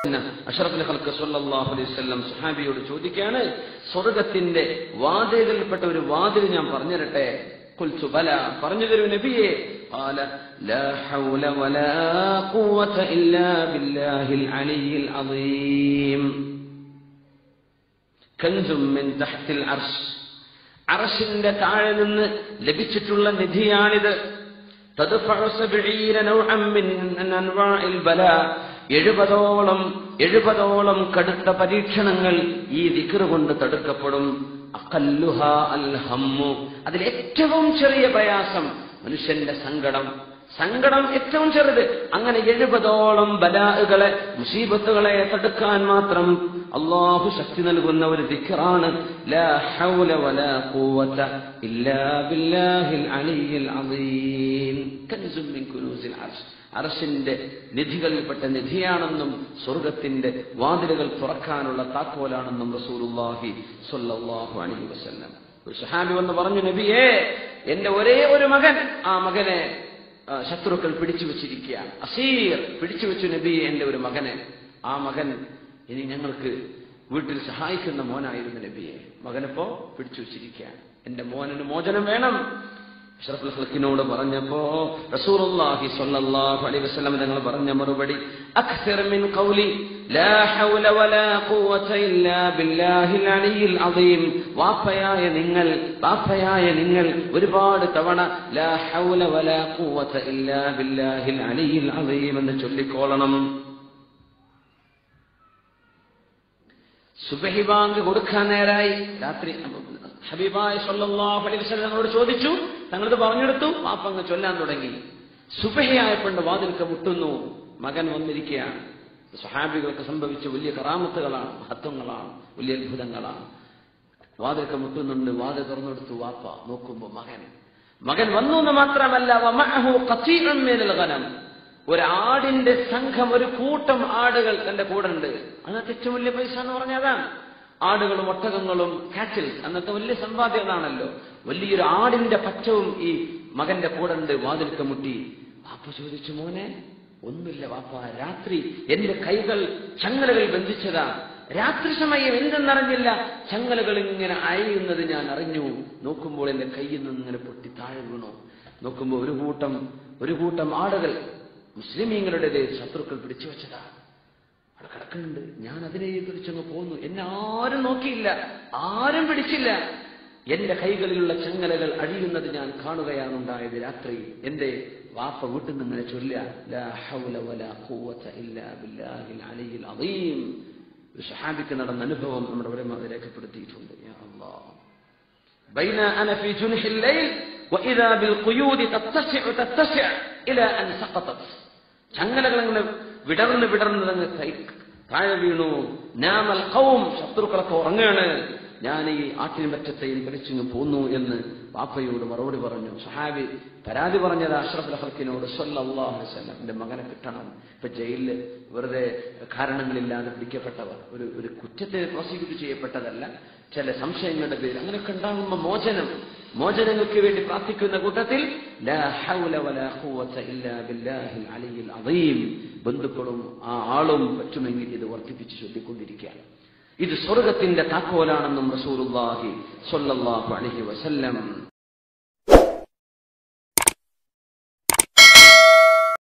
അഷറഫുൽ ഖൽക്ക് സല്ലല്ലാഹു അലൈഹി വസല്ലം സുഹാബിയോട് ചോദിക്കുകയാണ് സ്വർഗത്തിന്റെ വാതിലുകളിൽപ്പെട്ട ഒരു വാതിൽ ഞാൻ പറഞ്ഞു തരട്ടെ قلت بلى പറഞ്ഞു തരൂ നബിയെ قال لا حول ولا قوة إلا بالله العلي العظيم كنز من تحت العرش അറഷിന്റെ താഴെ നിന്ന് ലഭിച്ചിട്ടുള്ള നിധിയാണിത് تدفع سبعين نوعا من أنواع البلاء എഴുപതോളം എഴുപതോളം കടുത്ത പരീക്ഷണങ്ങൾ ഈ ദിക്ർ കൊണ്ട് തടുക്കപ്പെടും അഖല്ലുഹ അൽ ഹമ്മു അതിൽ ഏറ്റവും ചെറിയ പ്രയാസം മനുഷ്യന്റെ സങ്കടം സങ്കടം ഏറ്റവും ചെറുത് അങ്ങനെ എഴുപതോളം ബലാഹുകളെ മുസീബത്തുകളെ തടുക്കാൻ മാത്രം അള്ളാഹു ശക്തി നൽകുന്ന ഒരു ദിക്റാണ് ലാ ഹൗല വലാ ഖുവത ഇല്ലാ ബില്ലാഹിൽ അലിയിൽ അദീം കൻസും മിൻ കുനൂസിൽ അർശ് അർശിന്റെ നിധികളിൽപ്പെട്ട നിധിയാണെന്നും സ്വർഗത്തിന്റെ വാതിലുകൾ തുറക്കാനുള്ള താക്കോലാണെന്നും റസൂലുള്ളാഹി സ്വല്ലല്ലാഹു അലൈഹി വസല്ലം ഒരു സഹാബി വന്ന് പറഞ്ഞു നബിയേ എന്റെ ഒരേ ഒരു മകൻ ആ മകനെ ആ, ശത്രുക്കൾ പിടിച്ചു വെച്ചിരിക്കുകയാണ് അസീർ പിടിച്ചു വെച്ചു നബിയെ എന്റെ ഒരു മകനെ ആ മകൻ ഇനി ഞങ്ങൾക്ക് വീട്ടിൽ സഹായിക്കുന്ന മോനായിരുന്നു നബിയെ മകനിപ്പോ പിടിച്ചു വെച്ചിരിക്കുകയാണ് എന്റെ മോനന് മോചനം വേണം അഷ്റഫുൽ ഖൽക്കിനോട് പറഞ്ഞപ്പോ റസൂലുള്ളാഹി സ്വല്ലല്ലാഹു അലൈഹി വസല്ലം തങ്ങൾ പറഞ്ഞ മറുപടി അക്സർ മിൻ ഖൗലി ലാ ഹൗല വലാ ഖുവത ഇല്ലാ ബില്ലാഹിൽ അലിയിൽ അദീം വാപ്പയായ നിങ്ങൾ വാപ്പയായ നിങ്ങൾ ഒരുപാട് തവണ ലാ ഹൗല വലാ ഖുവത ഇല്ലാ ബില്ലാഹിൽ അലിയിൽ അദീം എന്ന് ചൊല്ലിക്കോളണം സുബഹി ബാങ്ക് കൊടുക്കാൻ നേരായി രാത്രി ഹബീബായ സല്ലല്ലാഹു അലൈഹി വസല്ലം തങ്ങളോട് ചോദിച്ചു തങ്ങളിത് പറഞ്ഞെടുത്തു പാപ്പങ്ങ് ചൊല്ലാൻ തുടങ്ങി സുബഹിയായപ്പോണ്ട് വാതിൽക്ക് മുട്ടുന്നു മകൻ വന്നിരിക്കുകയാണ് സഹാബികൾക്ക് സംഭവിച്ച വലിയ കറാമത്തുകളാണ് മഹത്വങ്ങളാണ് വലിയ അത്ഭുതങ്ങളാണ് വാതിൽക്ക് മുട്ടുന്നുണ്ട് വാതിൽ തുറന്നെടുത്തു വാപ്പ നോക്കുമ്പോ മകൻ മകൻ വന്നു എന്ന് മാത്രമല്ല വമഅഹു ഖതീഉൻ മിനൽ ഗനം ഒരു ആടിന്റെ സംഘം ഒരു കൂട്ടം ആടുകൾ തന്റെ കൂടെ ഉണ്ട് അന്നത്തെ ഏറ്റവും വലിയ പൈസ എന്ന് പറഞ്ഞാൽ അതാണ് ആടുകളും ഒട്ടകങ്ങളും കാറ്റിൽസ് അന്നത്തെ വലിയ സമ്പാദ്യങ്ങളാണല്ലോ വലിയൊരു ആടിന്റെ പറ്റവും ഈ മകന്റെ കൂടെ ഉണ്ട് വാതിൽക്ക് മുട്ടി വാപ്പ ചോദിച്ചു മോനെ ഒന്നുമില്ല വാപ്പ രാത്രി എന്റെ കൈകൾ ചങ്ങലകൾ ബന്ധിച്ചതാ രാത്രി സമയം എന്തെന്നറിഞ്ഞില്ല ചങ്ങലകൾ ഇങ്ങനെ അയയുന്നത് ഞാൻ അറിഞ്ഞു നോക്കുമ്പോൾ എന്റെ കയ്യിൽ നിന്ന് ഇങ്ങനെ പൊട്ടി താഴെ വീണു നോക്കുമ്പോൾ ഒരു കൂട്ടം ഒരു കൂട്ടം ആടുകൾ മുസ്ലിമീങ്ങളുടേത് ശത്രുക്കൾ പിടിച്ചു വെച്ചതാ അവിടെ കിടക്കുന്നുണ്ട് ഞാൻ അതിനെ കുറിച്ചങ്ങ് പോന്നു എന്നെ ആരും നോക്കിയില്ല ആരും പിടിച്ചില്ല എന്റെ കൈകളിലുള്ള ചങ്ങലകൾ അഴിയുന്നത് ഞാൻ കാണുകയാണ് ഉണ്ടായത് രാത്രി എന്റെ വാപ്പ വീട്ടിൽ നിന്ന് ഇങ്ങനെ ചൊല്ലുക ലാ ഹൗല വലാ ഖുവത ഇല്ലാ ബില്ലാഹിൽ അലിയിൽ അദീം ഒരു സഹാബിക്ക് നടന്ന അനുഭവം നമ്മുടെ ഇവിടെ രേഖപ്പെടുത്തിയിട്ടുണ്ട് യാ അല്ലാഹ് بين أنا في جنح الليل وإذا بالقيود تتسع تتسع إلى أن سقطت ചങ്ങലകൾ അങ്ങനെ വിടർന്ന് വിടർന്ന് അങ്ങ് കൈ- താഴെ വീണു നാമൽ കൗം ശത്രുക്കളൊക്കെ ഉറങ്ങാണ് ഞാൻ ഈ ആട്ടിൻപറ്റത്തെയും പിടിച്ചിങ്ങ് പോന്നു എന്ന് പാപ്പയോട് മറുപടി പറഞ്ഞു സഹാബി പരാതി പറഞ്ഞത് അഷ്റഫ് ലഹൽക്കിനോട് സല്ലല്ലാഹു അലൈഹി വസല്ലം എന്റെ മകനെ കിട്ടണം ഇപ്പൊ ജയിലില് വെറുതെ കാരണങ്ങളില്ലാതെ പിടിക്കപ്പെട്ടവർ ഒരു ഒരു കുറ്റത്തെ പ്രോസിക്യൂട്ട് ചെയ്യപ്പെട്ടതല്ല ചില സംശയങ്ങളുടെ പേര് അങ്ങനെയൊക്കെ ഉണ്ടാകുമ്പോൾ മോചനം മോചനങ്ങൾക്ക് വേണ്ടി പ്രാർത്ഥിക്കുന്ന കൂട്ടത്തിൽ ലാ ഹൗല വലാ ഖുവത ഇല്ലാ ബില്ലാഹിൽ അലിയിൽ അദീം ബന്ധുക്കളും ആ ആളും പറ്റുമെങ്കിൽ ഇത് വർദ്ധിപ്പിച്ച് ചൊല്ലിക്കൊണ്ടിരിക്കുകയാണ് ഇത് സ്വർഗത്തിന്റെ താക്കോലാണെന്നും റസൂലുള്ളാഹി സ്വല്ലല്ലാഹു അലൈഹി വസല്ലം